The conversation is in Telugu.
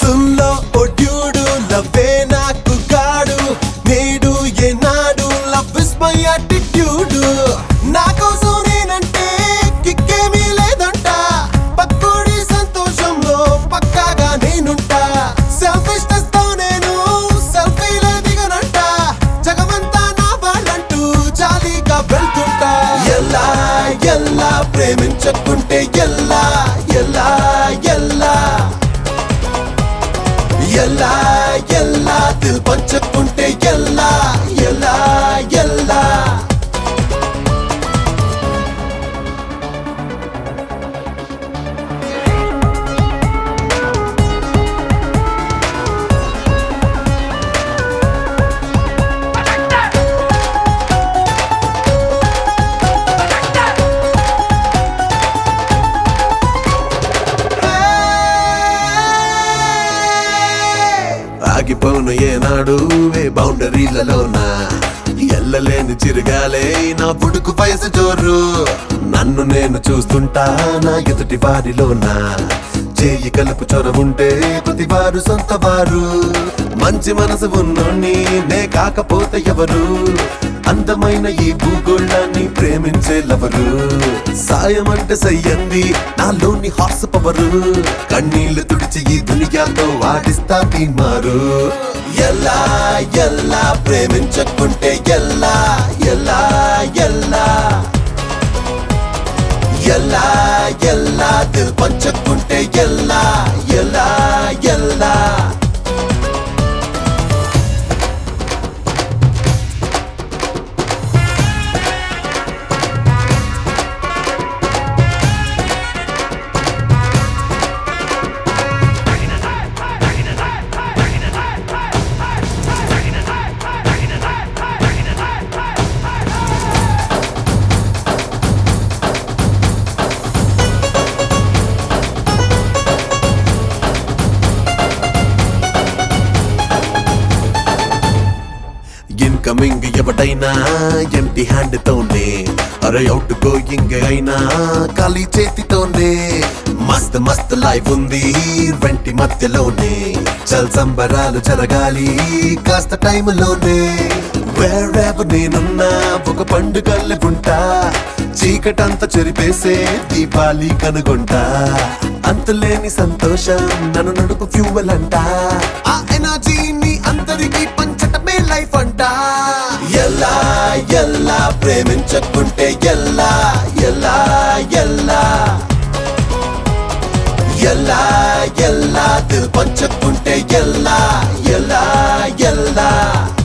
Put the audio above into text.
సుల్లో ఒడ్యూడు లవ్వే నాకు కాడు నేడు ఏనాడు లవ్ ఇస్ మై యాటిట్యూడ్ నా కోసం నేనంటే కిక్కేమీ లేదంట పక్కోడి సంతోషంలో పక్కాగా నేనుంటా సెల్ఫిష్నెస్ తో నేను సెల్ఫీలే దిగనంట జగమంతా నా వాళ్ళంటూ జాలీగా వెళ్తుంటా ఎలా ఎలా ప్రేమించకుంటే ఎలా ఎలా ఎలా ఎలా ఎలా దిల్ పంచకుంటే ఎలా ఎలా ఎలా ఆగిపోను ఏనాడు ఏ బౌండరీలలోన ఎల్లలేని చిరగాలే నా పుడుకు వయసు జోరు నన్ను నేను చూస్తుంటా నా ఎదుటి వారిలోన చేయి కలుపు చొరవుంటే ప్రతి వారు సొంత వారు మంచి మనసు ఉన్నోని నే కాకపోతే ఎవరు అందమైన ఈ భూగోళాన్ని ప్రేమించే లవరు సాయం అంటే సయ్యంది నాలోని హార్స్ పవరు కన్నీళ్లు తుడిచి ఈ దునియాతో ఆడిస్తా తీమారు ఎలా ఎలా ప్రేమించకుంటే ఎలా ఎలా ఎలా ఎలా ఎలా దిల్ పంచకుంటే ఎలా ఎలా ఎలా ఇన్కమింగ్ ఎవడైనా ఎంటి హ్యాండ్ తోనే అరే అవుట్ గోయింగ్ అయినా ఖాళీ చేతితోనే మస్త్ మస్త్ లైఫ్ ఉంది వెంటి మధ్యలోనే చల్ సంబరాలు జరగాలి కాస్త టైంలోనే వేరేవ నేనున్నా ఒక పండుగల్ని ఉంటా చీకటంతా చెరిపేసే దీపాలి కనుగొంటా అంతులేని సంతోషం నన్ను నడుపు ఫ్యూవల్ అంట ఆ ఎనర్జీని అందరికీ పంచటమే లైఫ్ అంట ఎలా ఎలా ప్రేమించకుంటే ఎలా ఎలా ఎలా ఎలా ఎలా దిల్ పంచకుంటే ఎలా ఎలా ఎలా